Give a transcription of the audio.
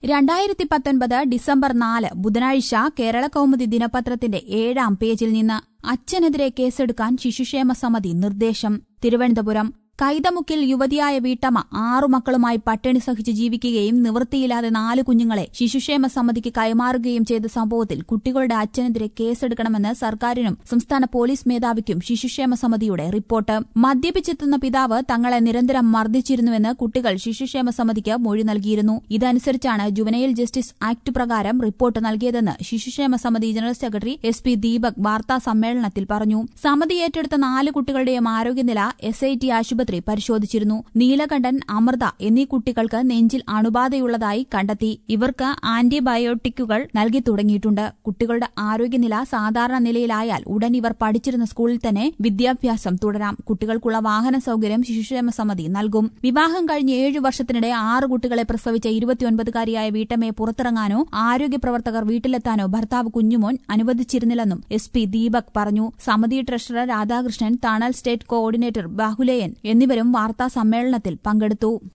രണ്ടായിരത്തി പത്തൊൻപത് ഡിസംബർ നാല് ബുധനാഴ്ച കേരള കൗമുദി ദിനപത്രത്തിന്റെ ഏഴാം പേജിൽ നിന്ന് അച്ഛനെതിരെ കേസെടുക്കാൻ ശിശുക്ഷേമ സമിതി നിർദ്ദേശം തിരുവനന്തപുരം കൈതമുക്കിൽ യുവതിയായ വീട്ടമ്മ ആറു മക്കളുമായി പട്ടിണി സഹിച്ച് ജീവിക്കുകയും നിവൃത്തിയില്ലാതെ നാല് കുഞ്ഞുങ്ങളെ ശിശുക്ഷേമ സമിതിക്ക് കൈമാറുകയും ചെയ്ത സംഭവത്തിൽ കുട്ടികളുടെ അച്ഛനെതിരെ കേസെടുക്കണമെന്ന് സർക്കാരിനും സംസ്ഥാന പോലീസ് മേധാവിക്കും ശിശുക്ഷേമ സമിതിയുടെ റിപ്പോർട്ട് മദ്യപിച്ചെത്തുന്ന പിതാവ് തങ്ങളെ നിരന്തരം മർദ്ദിച്ചിരുന്നുവെന്ന് കുട്ടികൾ ശിശുക്ഷേമ സമിതിക്ക് മൊഴി നൽകിയിരുന്നു ഇതനുസരിച്ചാണ് ജുവനൈൽ ജസ്റ്റിസ് ആക്ട് പ്രകാരം റിപ്പോർട്ട് നൽകിയതെന്ന് ശിശുക്ഷേമ സമിതി general secretary S P Deepak വാർത്താ സമ്മേളനത്തിൽ പറഞ്ഞു സമിതി ഏറ്റെടുത്ത നാല് കുട്ടികളുടെയും ആരോഗ്യനില എസ് ഐ ടി ആശുപത്രി പരിശോധിച്ചിരുന്നു നീലകണ്ഠൻ അമൃത എന്നീ കുട്ടികൾക്ക് നെഞ്ചിൽ അണുബാധയുള്ളതായി കണ്ടെത്തി ഇവർക്ക് ആന്റിബയോട്ടിക്കുകൾ നൽകി തുടങ്ങിയിട്ടുണ്ട് കുട്ടികളുടെ ആരോഗ്യനില സാധാരണ നിലയിലായാൽ ഉടൻ ഇവർ പഠിച്ചിരുന്ന സ്കൂളിൽ തന്നെ വിദ്യാഭ്യാസം തുടരാം കുട്ടികൾക്കുള്ള വാഹന സൌകര്യം ശിശുക്ഷേമ സമിതി നൽകും വിവാഹം കഴിഞ്ഞ് ഏഴു വർഷത്തിനിടെ ആറ് കുട്ടികളെ പ്രസവിച്ച ഇരുപത്തിയൊൻപതുകാരിയായ വീട്ടമ്മയെ പുറത്തിറങ്ങാനോ ആരോഗ്യ പ്രവർത്തകർ വീട്ടിലെത്താനോ ഭർത്താവ് കുഞ്ഞുമോൻ അനുവദിച്ചിരുന്നില്ലെന്നും എസ് പി ദീപക് പറഞ്ഞു സമിതി ട്രഷറർ രാധാകൃഷ്ണൻ തണൽ സ്റ്റേറ്റ് കോർഡിനേറ്റർ ബാഹുലേയൻ എന്നിവരും വാർത്താ സമ്മേളനത്തിൽ പങ്കെടുത്തു